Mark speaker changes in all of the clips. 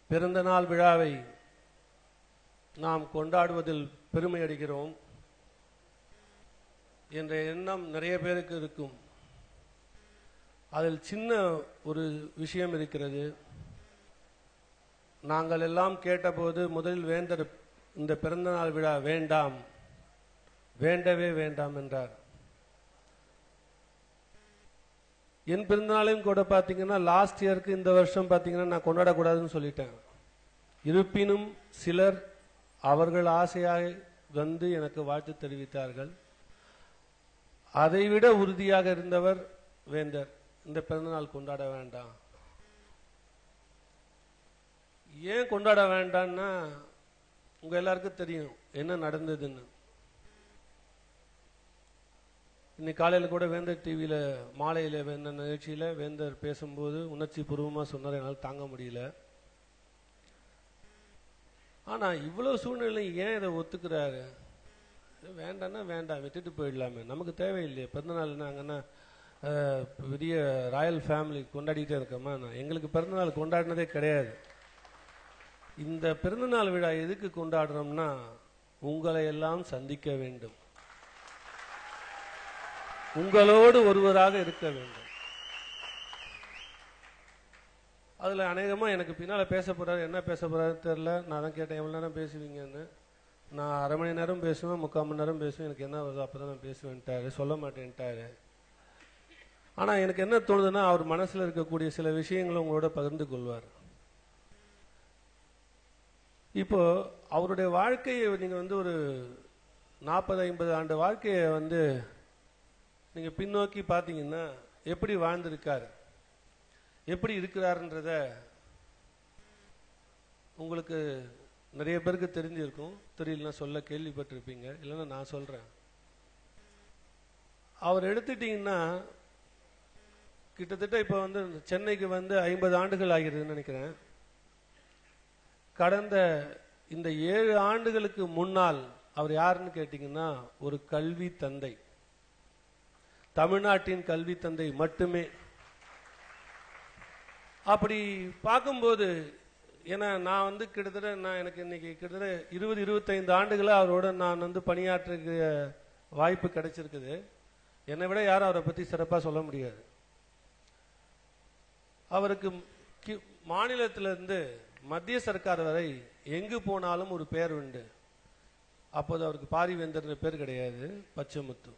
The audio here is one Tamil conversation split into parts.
Speaker 1: பிறந்தநாள் விழாவை நாம் கொண்டாடுவதில் பெருமை அடைகிறோம் என்ற எண்ணம் நிறைய பேருக்கு இருக்கும் அதில் சின்ன ஒரு விஷயம் இருக்கிறது நாங்கள் எல்லாம் கேட்டபோது முதலில் வேந்தர் இந்த பிறந்தநாள் விழா வேண்டாம் வேண்டவே வேண்டாம் என்றார் என் பிறந்தநாளையும் கூட பார்த்தீங்கன்னா லாஸ்ட் இயருக்கு இந்த வருஷம் பார்த்தீங்கன்னா நான் கொண்டாடக்கூடாதுன்னு சொல்லிட்டேன் இருப்பினும் சிலர் அவர்கள் ஆசையாக வந்து எனக்கு வாழ்த்து தெரிவித்தார்கள் அதைவிட உறுதியாக இருந்தவர் வேந்தர் இந்த பிறந்தநாள் கொண்டாட வேண்டாம் ஏன் கொண்டாட வேண்டாம்னா உங்க எல்லாருக்கும் தெரியும் என்ன நடந்ததுன்னு இன்னைக்கு காலையில் கூட வேந்தர் டிவியில் மாலையில் வேந்தர் நிகழ்ச்சியில் வேந்தர் பேசும்போது உணர்ச்சி பூர்வமாக சொன்னார் என்னால் தாங்க முடியல ஆனால் இவ்வளோ சூழ்நிலை ஏன் இதை ஒத்துக்கிறாரு வேண்டாம்னா வேண்டாம் விட்டுட்டு போயிடலாமே நமக்கு தேவையில்லையே பிறந்தநாள் நாங்கன்னா பெரிய ராயல் ஃபேமிலி கொண்டாடிட்டே இருக்கோமா நான் எங்களுக்கு பிறந்தநாள் கொண்டாடினதே கிடையாது இந்த பிறந்தநாள் விழா எதுக்கு கொண்டாடுறோம்னா உங்களை எல்லாம் சந்திக்க வேண்டும் உங்களோடு ஒருவராக இருக்க வேண்டும் அதுல அநேகமா எனக்கு பின்னால பேச போறாரு என்ன பேச போறாருன்னு தெரியல நான் தான் கேட்டேன் எவ்வளவு நேரம் பேசுவீங்கன்னு நான் அரை மணி நேரம் பேசுவேன் முக்கால் மணி நேரம் பேசுவேன் எனக்கு என்ன வருதோ அப்பதான் நான் பேசுவேன்ட்டாரு சொல்ல மாட்டேன்ட்டாரு ஆனா எனக்கு என்ன தோணுதுன்னா அவர் மனசுல இருக்கக்கூடிய சில விஷயங்களை உங்களோட பகிர்ந்து கொள்வார் இப்போ அவருடைய வாழ்க்கையை நீங்க வந்து ஒரு நாற்பது ஐம்பது ஆண்டு வாழ்க்கையை வந்து நீங்க பின்னோக்கி பார்த்தீங்கன்னா எப்படி வாழ்ந்திருக்காரு எப்படி இருக்கிறாருன்றத உங்களுக்கு நிறைய பேருக்கு தெரிஞ்சிருக்கும் தெரியலனா சொல்ல கேள்விப்பட்டிருப்பீங்க இல்லைன்னா நான் சொல்றேன் அவர் எடுத்துட்டீங்கன்னா கிட்டத்தட்ட இப்போ வந்து சென்னைக்கு வந்து ஐம்பது ஆண்டுகள் ஆகிறதுன்னு நினைக்கிறேன் கடந்த இந்த ஏழு ஆண்டுகளுக்கு முன்னால் அவர் யாருன்னு கேட்டீங்கன்னா ஒரு கல்வி தந்தை தமிழ்நாட்டின் கல்வி தந்தை மட்டுமே அப்படி பார்க்கும்போது ஏன்னா நான் வந்து கிட்டத்தட்ட நான் எனக்கு இன்னைக்கு கிட்டத்தட்ட இருபது இருபத்தைந்து ஆண்டுகளா அவரோட நான் வந்து பணியாற்றுகிற வாய்ப்பு கிடைச்சிருக்குது என்னை விட யாரும் அவரை பத்தி சிறப்பா சொல்ல முடியாது அவருக்கு கி- மாநிலத்திலிருந்து மத்திய சர்க்கார் வரை எங்கு போனாலும் ஒரு பேர் உண்டு அப்போது அவருக்கு பாரிவேந்தர் பேர் கிடையாது பச்சைமுத்து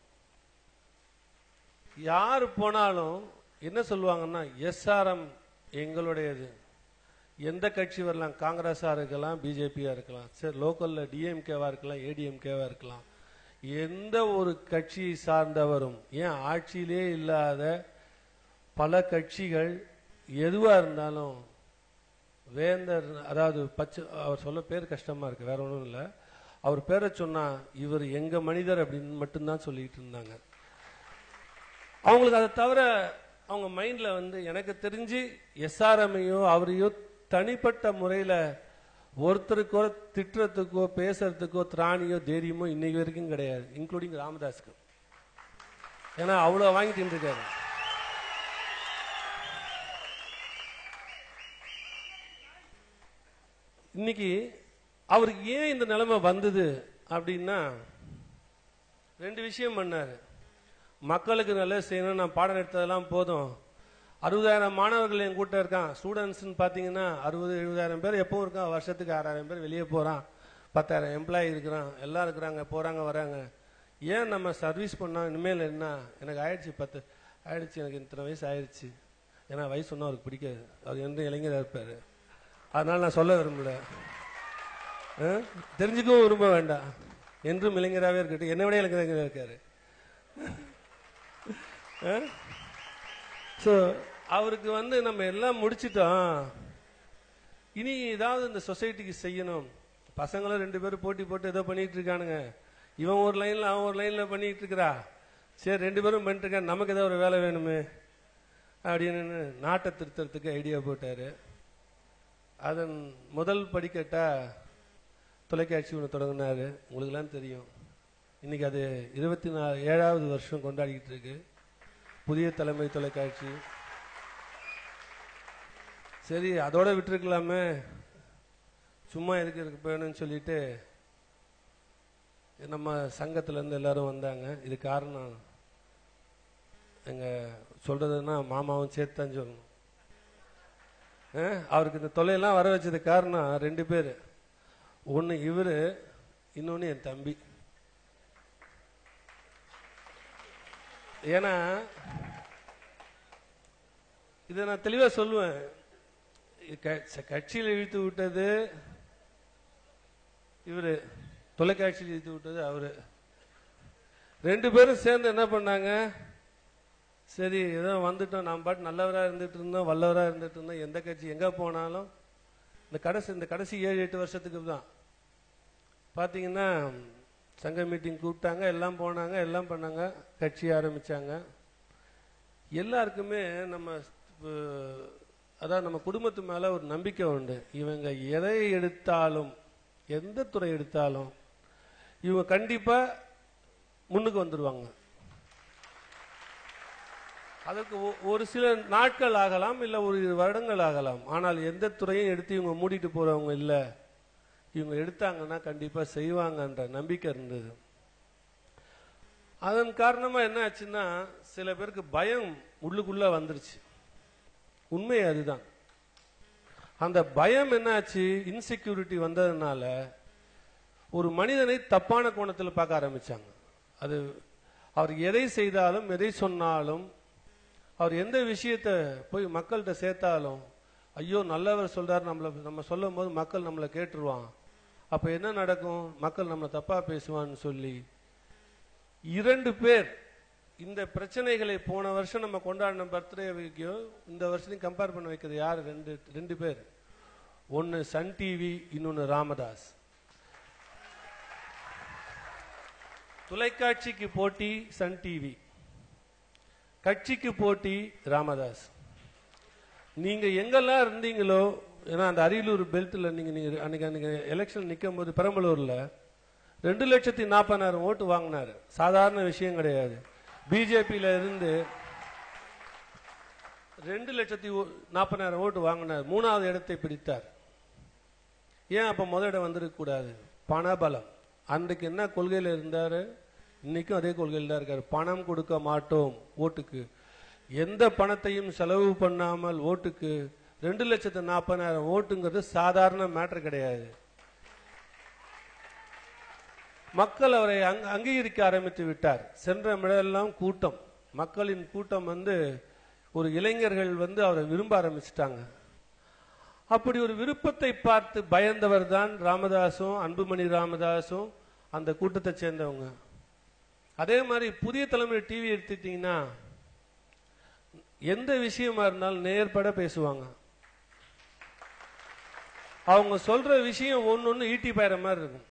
Speaker 1: யார் போனாலும் என்ன சொல்லுவாங்கன்னா எஸ்ஆர்எம் எங்களுடையது எந்த கட்சி வரலாம் காங்கிரஸா இருக்கலாம் பிஜேபியா இருக்கலாம் சரி லோக்கல்ல டிஎம்கேவா இருக்கலாம் ஏடிஎம்கேவா இருக்கலாம் எந்த ஒரு கட்சியை சார்ந்தவரும் ஏன் ஆட்சியிலே இல்லாத பல கட்சிகள் எதுவா இருந்தாலும் வேந்தர் அதாவது பச்சை அவர் சொல்ல பேர் கஷ்டமா இருக்கு வேற ஒன்றும் இல்லை அவர் பேரை சொன்னா இவர் எங்க மனிதர் அப்படின்னு மட்டும்தான் சொல்லிட்டு இருந்தாங்க அவங்களுக்கு அதை தவிர அவங்க மைண்ட்ல வந்து எனக்கு தெரிஞ்சு எஸ்ஆர்எம்ஐயோ அவரையோ தனிப்பட்ட முறையில ஒருத்தருக்கோ திட்டுறதுக்கோ பேசுறதுக்கோ திராணியோ தைரியமோ இன்னைக்கு வரைக்கும் கிடையாது இன்க்ளூடிங் ராமதாஸ்க்கு ஏன்னா அவ்வளவு வாங்கிட்டு இருக்காரு இன்னைக்கு அவருக்கு ஏன் இந்த நிலைமை வந்தது அப்படின்னா ரெண்டு விஷயம் பண்ணாரு மக்களுக்கு நல்லது செய்யணும் நான் பாடம் எடுத்ததெல்லாம் போதும் அறுபதாயிரம் மாணவர்கள் என் கூட்ட இருக்கான் ஸ்டூடெண்ட்ஸ்னு பார்த்தீங்கன்னா அறுபது எழுபதாயிரம் பேர் எப்பவும் இருக்கான் வருஷத்துக்கு ஆறாயிரம் பேர் வெளியே போகிறான் பத்தாயிரம் எம்ப்ளாயி இருக்கிறான் எல்லாம் இருக்கிறாங்க போகிறாங்க வராங்க ஏன் நம்ம சர்வீஸ் பண்ணோம் இனிமேல் என்ன எனக்கு ஆயிடுச்சு பத்து ஆயிடுச்சு எனக்கு இத்தனை வயசு ஆயிடுச்சு ஏன்னா வயசு ஒன்றும் அவருக்கு பிடிக்காது அவர் எந்த இளைஞராக இருப்பார் அதனால நான் சொல்ல விரும்பல ஆ? தெரிஞ்சுக்கவும் விரும்ப வேண்டாம் என்றும் இளைஞராகவே இருக்கட்டும் என்னை விட இளைஞராக இருக்காரு ஸோ அவருக்கு வந்து நம்ம எல்லாம் முடிச்சிட்டோம் இனி ஏதாவது இந்த சொசைட்டிக்கு செய்யணும் பசங்களும் ரெண்டு பேரும் போட்டி போட்டு ஏதோ பண்ணிட்டு இருக்கானுங்க இவன் ஒரு லைன்ல அவன் ஒரு லைன்ல பண்ணிட்டு இருக்கிறா சரி ரெண்டு பேரும் பண்ணிட்டு இருக்கான் நமக்கு ஏதாவது ஒரு வேலை வேணுமே அப்படின்னு நாட்டை திருத்தறதுக்கு ஐடியா போட்டாரு அதன் முதல் படிக்கட்டா தொலைக்காட்சி ஒன்று தொடங்கினாரு உங்களுக்கெல்லாம் தெரியும் இன்னைக்கு அது இருபத்தி நாலு ஏழாவது வருஷம் கொண்டாடிக்கிட்டு இருக்கு புதிய தலைமை தொலைக்காட்சி சரி அதோட விட்டுருக்கலாமே சும்மா எதுக்கு இருக்கு போயணும்னு சொல்லிட்டு நம்ம சங்கத்துல இருந்து எல்லாரும் வந்தாங்க இது காரணம் எங்க சொல்றதுன்னா மாமாவும் சேர்த்து தான் சொல்லணும் அஹ், அவருக்கு இந்த தொல்லையெல்லாம் வர வச்சது காரணம் ரெண்டு பேர் ஒன்னு இவரு இன்னொன்னு என் தம்பி ஏன்னா இதை நான் தெளிவா சொல்லுவேன் இது க- ச- கட்சியில் இழுத்து விட்டது இவரு தொலைக்காட்சியில் இழுத்து விட்டது அவரு ரெண்டு பேரும் சேர்ந்து என்ன பண்ணாங்க சரி ஏதோ வந்துட்டோம் நாம் பாட்டு நல்லவரா இருந்துட்டு இருந்தோம் வல்லவரா இருந்துட்டு இருந்தோம் எந்த கட்சி எங்க போனாலும் இந்த கடைசி இந்த கடைசி ஏழு எட்டு வருஷத்துக்கு தான் பாத்தீங்கன்னா சங்க மீட்டிங் கூப்பிட்டாங்க எல்லாம் போனாங்க எல்லாம் பண்ணாங்க கட்சி ஆரம்பிச்சாங்க எல்லாருக்குமே நம்ம அஹ், அதான் நம்ம குடும்பத்து மேல ஒரு நம்பிக்கை உண்டு இவங்க எதை எடுத்தாலும் எந்த துறை எடுத்தாலும் இவங்க கண்டிப்பா முன்னுக்கு வந்துருவாங்க அதற்கு ஒ- ஒரு சில நாட்கள் ஆகலாம் இல்ல ஒரு இரு வருடங்கள் ஆகலாம் ஆனால் எந்த துறையும் எடுத்து இவங்க மூடிட்டு போறவங்க இல்ல இவங்க எடுத்தாங்கன்னா கண்டிப்பா செய்வாங்கன்ற நம்பிக்கை இருந்தது அதன் காரணமா என்ன ஆச்சுன்னா சில பேருக்கு பயம் உள்ளுக்குள்ள வந்துருச்சு உண்மை அதுதான் அந்த பயம் என்னாச்சு இன்செக்யூரிட்டி வந்ததுனால ஒரு மனிதனை தப்பான கோணத்தில் பார்க்க ஆரம்பிச்சாங்க அது அவர் எதை செய்தாலும் எதை சொன்னாலும் அவர் எந்த விஷயத்தை போய் மக்கள்கிட்ட சேர்த்தாலும் ஐயோ நல்லவர் சொல்றாரு நம்மள நம்ம சொல்லும் போது மக்கள் நம்மளை கேட்டுருவான் அப்ப என்ன நடக்கும் மக்கள் நம்மளை தப்பா பேசுவான்னு சொல்லி இரண்டு பேர் இந்த பிரச்சனைகளை போன வருஷம் நம்ம கொண்டாடின பர்த்டே வைக்கோ இந்த வருஷத்தையும் கம்பேர் பண்ண வைக்கிறது யார் ரெண்டு ரெண்டு பேர் ஒன்னு சன் டிவி இன்னொன்னு ராமதாஸ் தொலைக்காட்சிக்கு போட்டி சன் டிவி கட்சிக்கு போட்டி ராமதாஸ் நீங்க எங்கெல்லாம் இருந்தீங்களோ ஏன்னா அந்த அரியலூர் பெல்ட்ல நீங்க நீங்க அன்னைக்கு அன்னைக்கு எலெக்ஷன் நிக்கும் போது பெரம்பலூர்ல ரெண்டு லட்சத்தி நாற்பதாயிரம் ஓட்டு வாங்கினாரு சாதாரண விஷயம் கிடையாது பிஜேபியில இருந்து ரெண்டு லட்சத்தி ஓ- நாற்பதாயிரம் ஓட்டு வாங்கினார் மூணாவது இடத்தை பிடித்தார் ஏன் அப்ப முதல் இடம் வந்திருக்க கூடாது பணபலம் அன்றைக்கு என்ன கொள்கையில இருந்தாரு இன்னைக்கும் அதே கொள்கையில் தான் இருக்காரு பணம் கொடுக்க மாட்டோம் ஓட்டுக்கு எந்த பணத்தையும் செலவு பண்ணாமல் ஓட்டுக்கு ரெண்டு லட்சத்து நாற்பதாயிரம் ஓட்டுங்கிறது சாதாரண மேட்டர் கிடையாது மக்கள் அவரை அங்க- அங்கீகரிக்க ஆரம்பித்து விட்டார் சென்ற இடமெல்லாம் கூட்டம் மக்களின் கூட்டம் வந்து ஒரு இளைஞர்கள் வந்து அவரை விரும்ப ஆரம்பிச்சிட்டாங்க அப்படி ஒரு விருப்பத்தை பார்த்து பயந்தவர் தான் ராமதாசும் அன்புமணி ராமதாசும் அந்த கூட்டத்தை சேர்ந்தவங்க அதே மாதிரி புதிய தலைமுறை டிவி எடுத்துட்டீங்கன்னா எந்த விஷயமா இருந்தாலும் நேர்பட பேசுவாங்க அவங்க சொல்ற விஷயம் ஒன்னொன்னு ஈட்டி பாயிற மாதிரி இருக்கும்